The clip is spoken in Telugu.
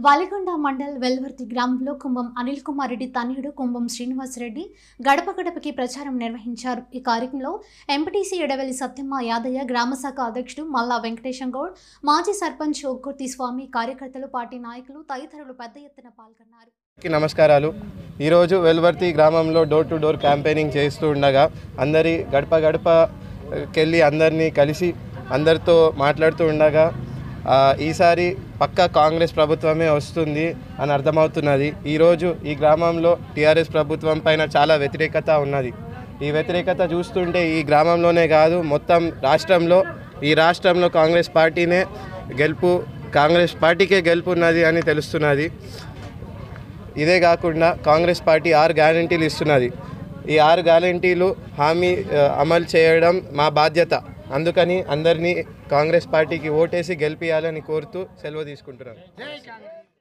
వాలిగొండ మండల్ వెల్వర్తి గ్రామంలో కుంభం అనిల్ కుమార్ రెడ్డి తనయుడు కుంభం శ్రీనివాసరెడ్డి గడప గడపకి ప్రచారం నిర్వహించారు ఈ కార్యక్రమంలో ఎంపీటీసీ ఎడవెల్లి సత్యమ్మ యాదయ్య గ్రామ శాఖ అధ్యక్షుడు మల్లా వెంకటేశం గౌడ్ మాజీ సర్పంచ్ ఒగ్గుర్తి స్వామి కార్యకర్తలు పార్టీ నాయకులు తదితరులు పెద్ద ఎత్తున పాల్గొన్నారు కి నమస్కారాలు ఈరోజు వెల్వర్తి గ్రామంలో డోర్ టు డోర్ క్యాంపెయినింగ్ చేస్తూ ఉండగా అందరి గడప గడపకెళ్ళి అందరినీ కలిసి అందరితో మాట్లాడుతూ ఉండగా ఆ, ఈసారి పక్క కాంగ్రెస్ ప్రభుత్వమే వస్తుంది అని అర్థమవుతున్నది ఈరోజు ఈ గ్రామంలో టీఆర్ఎస్ ప్రభుత్వం పైన చాలా వ్యతిరేకత ఉన్నది ఈ వ్యతిరేకత చూస్తుంటే ఈ గ్రామంలోనే కాదు మొత్తం రాష్ట్రంలో ఈ రాష్ట్రంలో కాంగ్రెస్ పార్టీనే గెలుపు కాంగ్రెస్ పార్టీకే గెలుపు ఉన్నది అని తెలుస్తున్నది ఇదే కాకుండా కాంగ్రెస్ పార్టీ ఆరు గ్యారంటీలు ఇస్తున్నది ఈ ఆరు గ్యారంటీలు హామీ ఆ, అమలు చేయడం మా బాధ్యత అందుకని అందరినీ కాంగ్రెస్ పార్టీకి ఓటేసి గెలిపించాలని కోరుతూ సెలవు తీసుకుంటున్నాను